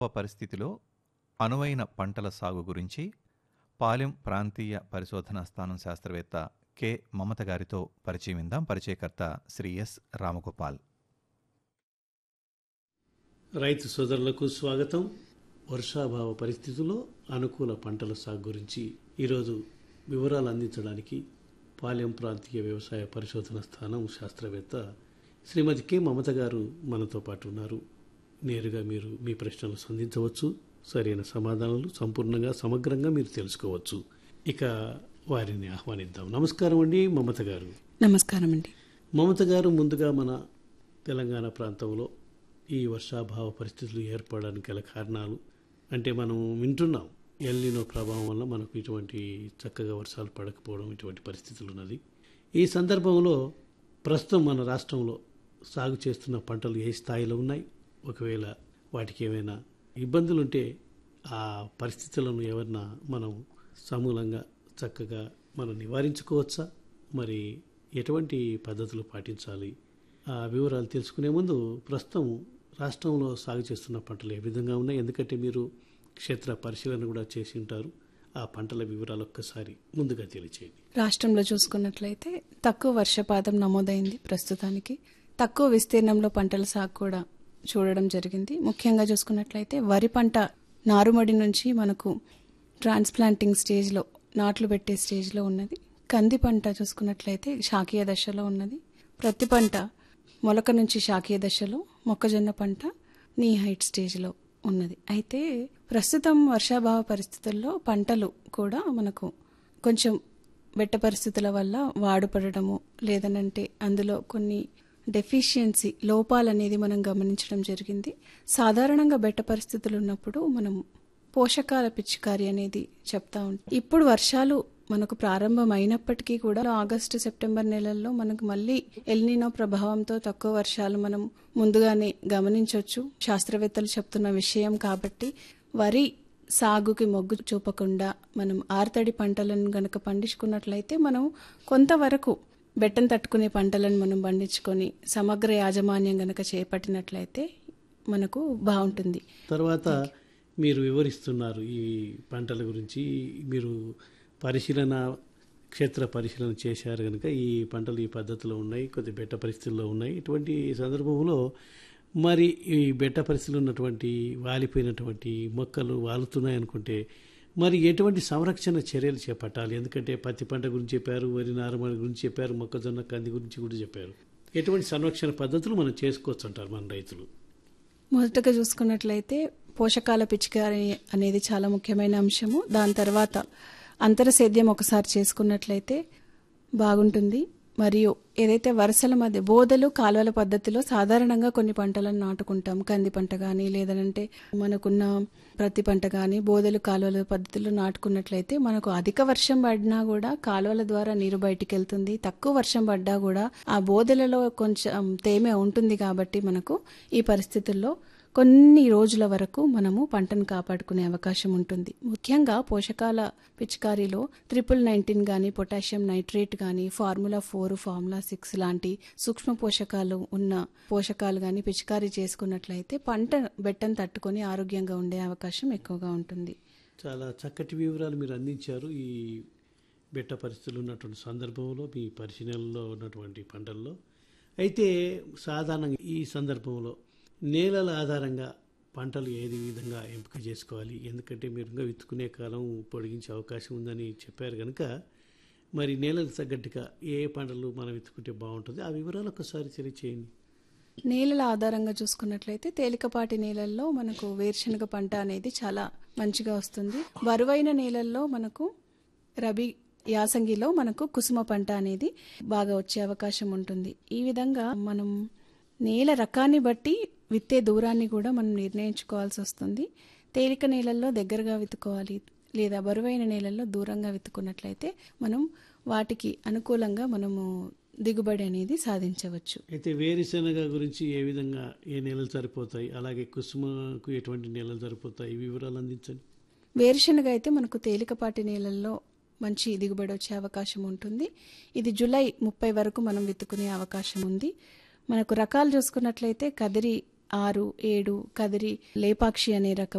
పరిస్థితిలో అనువైన పంటల సాగు గురించి పాలెం ప్రాంతీయ పరిశోధనా స్థానం శాస్త్రవేత్త కె మమత గారితో పరిచయం విందాం పరిచయకర్త శ్రీ ఎస్ రామగోపాల్ రైతు సోదరులకు స్వాగతం వర్షాభావ పరిస్థితుల్లో అనుకూల పంటల సాగు గురించి ఈరోజు వివరాలు అందించడానికి పాలెం ప్రాంతీయ వ్యవసాయ పరిశోధన స్థానం శాస్త్రవేత్త శ్రీమతి కె మమత గారు మనతో పాటు ఉన్నారు నేరుగా మీరు మీ ప్రశ్నలు సంధించవచ్చు సరైన సమాధానాలు సంపూర్ణంగా సమగ్రంగా మీరు తెలుసుకోవచ్చు ఇక వారిని ఆహ్వానిద్దాం నమస్కారం అండి మమత గారు నమస్కారం అండి మమత గారు ముందుగా మన తెలంగాణ ప్రాంతంలో ఈ వర్షాభావ పరిస్థితులు ఏర్పడడానికి గల కారణాలు అంటే మనం వింటున్నాం ఎల్నినో ప్రభావం వల్ల మనకు ఇటువంటి చక్కగా వర్షాలు పడకపోవడం ఇటువంటి పరిస్థితులు ఉన్నది ఈ సందర్భంలో ప్రస్తుతం మన రాష్ట్రంలో సాగు చేస్తున్న పంటలు ఏ స్థాయిలో ఉన్నాయి ఒకవేళ వాటికి ఏమైనా ఇబ్బందులు ఉంటే ఆ పరిస్థితులను ఎవరన్నా మనం సమూలంగా చక్కగా మనం నివారించుకోవచ్చా మరి ఎటువంటి పద్ధతులు పాటించాలి ఆ వివరాలు తెలుసుకునే ముందు ప్రస్తుతం రాష్ట్రంలో సాగు చేస్తున్న పంటలు ఏ విధంగా ఉన్నాయి ఎందుకంటే మీరు క్షేత్ర పరిశీలన కూడా చేసి ఉంటారు ఆ పంటల వివరాలు ఒక్కసారి ముందుగా తెలియచేయండి రాష్ట్రంలో చూసుకున్నట్లయితే తక్కువ వర్షపాతం నమోదైంది ప్రస్తుతానికి తక్కువ విస్తీర్ణంలో పంటల సాగు కూడా చూడడం జరిగింది ముఖ్యంగా చూసుకున్నట్లయితే వరి పంట నారుమడి నుంచి మనకు ట్రాన్స్ప్లాంటింగ్ స్టేజ్లో నాట్లు పెట్టే స్టేజ్లో ఉన్నది కంది పంట చూసుకున్నట్లయితే శాకీయ దశలో ఉన్నది ప్రతి పంట మొలక నుంచి శాకీయ దశలో మొక్కజొన్న పంట నీ హైట్ స్టేజ్లో ఉన్నది అయితే ప్రస్తుతం వర్షాభావ పరిస్థితుల్లో పంటలు కూడా మనకు కొంచెం వెట్ట పరిస్థితుల వల్ల వాడుపడటము లేదనంటే అందులో కొన్ని డెఫిషియన్సీ లోపాలనేది మనం గమనించడం జరిగింది సాధారణంగా బెట్ట పరిస్థితులు ఉన్నప్పుడు మనం పోషకాల పిచికారి అనేది చెప్తా ఉంటాం ఇప్పుడు వర్షాలు మనకు ప్రారంభం అయినప్పటికీ కూడా ఆగస్టు సెప్టెంబర్ నెలల్లో మనకు మళ్ళీ ఎల్నినో ప్రభావంతో తక్కువ వర్షాలు మనం ముందుగానే గమనించవచ్చు శాస్త్రవేత్తలు చెప్తున్న విషయం కాబట్టి వరి సాగుకి మొగ్గు చూపకుండా మనం ఆర్తడి పంటలను గనక పండించుకున్నట్లయితే మనం కొంతవరకు బెట్టం తట్టుకునే పంటలను మనం పండించుకొని సమగ్ర యాజమాన్యం గనక చేపట్టినట్లయితే మనకు బాగుంటుంది తర్వాత మీరు వివరిస్తున్నారు ఈ పంటల గురించి మీరు పరిశీలన క్షేత్ర పరిశీలన చేశారు కనుక ఈ పంటలు ఈ పద్ధతిలో ఉన్నాయి కొద్ది బెట్ట పరిస్థితుల్లో ఉన్నాయి ఇటువంటి సందర్భంలో మరి ఈ బెట్ట పరిస్థితులు ఉన్నటువంటి వాలిపోయినటువంటి మొక్కలు వాలుతున్నాయి అనుకుంటే మరి ఎటువంటి సంరక్షణ చర్యలు చేపట్టాలి ఎందుకంటే పత్తి పంట గురించి చెప్పారు వరి నారుమడి గురించి చెప్పారు మొక్కజొన్న కంది గురించి కూడా చెప్పారు ఎటువంటి సంరక్షణ పద్ధతులు మనం చేసుకోవచ్చు అంటారు మన రైతులు మొదటగా చూసుకున్నట్లయితే పోషకాల పిచికారి అనేది చాలా ముఖ్యమైన అంశము దాని తర్వాత అంతర సేద్యం ఒకసారి చేసుకున్నట్లయితే బాగుంటుంది మరియు ఏదైతే వరుసల మధ్య బోదలు కాలువల పద్ధతిలో సాధారణంగా కొన్ని పంటలను నాటుకుంటాం కంది పంట కానీ లేదనంటే మనకున్న ప్రతి పంట కానీ బోదలు కాలువల పద్ధతిలో నాటుకున్నట్లయితే మనకు అధిక వర్షం పడినా కూడా కాలువల ద్వారా నీరు బయటికి వెళ్తుంది తక్కువ వర్షం పడ్డా కూడా ఆ బోదెలలో కొంచెం తేమ ఉంటుంది కాబట్టి మనకు ఈ పరిస్థితుల్లో కొన్ని రోజుల వరకు మనము పంటను కాపాడుకునే అవకాశం ఉంటుంది ముఖ్యంగా పోషకాల పిచికారీలో ట్రిపుల్ నైన్టీన్ కానీ పొటాషియం నైట్రేట్ కానీ ఫార్ములా ఫోర్ ఫార్ములా సిక్స్ లాంటి సూక్ష్మ పోషకాలు ఉన్న పోషకాలు కానీ పిచికారీ చేసుకున్నట్లయితే పంట బెట్టను తట్టుకొని ఆరోగ్యంగా ఉండే అవకాశం ఎక్కువగా ఉంటుంది చాలా చక్కటి వివరాలు మీరు అందించారు ఈ బెట్ట పరిస్థితులు ఉన్నటువంటి సందర్భంలో మీ పరిశీలనలో ఉన్నటువంటి పంటల్లో అయితే సాధారణంగా ఈ సందర్భంలో నేలల ఆధారంగా పంటలు ఏది విధంగా ఎంపిక చేసుకోవాలి ఎందుకంటే మీరు ఇంకా విత్తుకునే కాలం పొడిగించే అవకాశం ఉందని చెప్పారు కనుక మరి నేలకు తగ్గట్టుగా ఏ పంటలు మనం విత్తుకుంటే బాగుంటుంది ఆ వివరాలు ఒకసారి తెలియచేయండి నేలల ఆధారంగా చూసుకున్నట్లయితే తేలికపాటి నేలల్లో మనకు వేరుశనగ పంట అనేది చాలా మంచిగా వస్తుంది బరువైన నేలల్లో మనకు రబీ యాసంగిలో మనకు కుసుమ పంట అనేది బాగా వచ్చే అవకాశం ఉంటుంది ఈ విధంగా మనం నేల రకాన్ని బట్టి విత్తే దూరాన్ని కూడా మనం నిర్ణయించుకోవాల్సి వస్తుంది తేలిక నేలల్లో దగ్గరగా విత్తుకోవాలి లేదా బరువైన నేలల్లో దూరంగా విత్తుకున్నట్లయితే మనం వాటికి అనుకూలంగా మనము దిగుబడి అనేది సాధించవచ్చు అయితే వేరుశెనగ గురించి ఏ విధంగా ఏ నెలలు సరిపోతాయి అలాగే కుసుమకు ఎటువంటి నెలలు సరిపోతాయి ఈ వివరాలు అందించండి వేరుశనగ అయితే మనకు తేలికపాటి నేలల్లో మంచి దిగుబడి వచ్చే అవకాశం ఉంటుంది ఇది జూలై ముప్పై వరకు మనం విత్తుకునే అవకాశం ఉంది మనకు రకాలు చూసుకున్నట్లయితే కదిరి ఆరు ఏడు కదిరి లేపాక్షి అనే రకం